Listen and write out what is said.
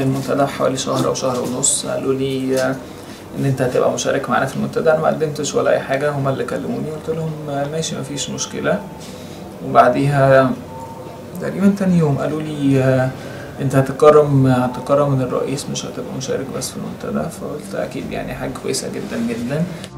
المنتدى حوالي شهر او شهر ونص قالوا لي آه، ان انت هتبقى مشارك معانا في المنتدى انا ما قدمتش ولا اي حاجه هما اللي كلموني قلت لهم آه، ماشي مفيش مشكله وبعديها تقريبا تاني يوم قالوا لي آه، انت هتكرم هتكرم من الرئيس مش هتبقى مشارك بس في المنتدى فقلت اكيد يعني حاجه كويسه جدا جدا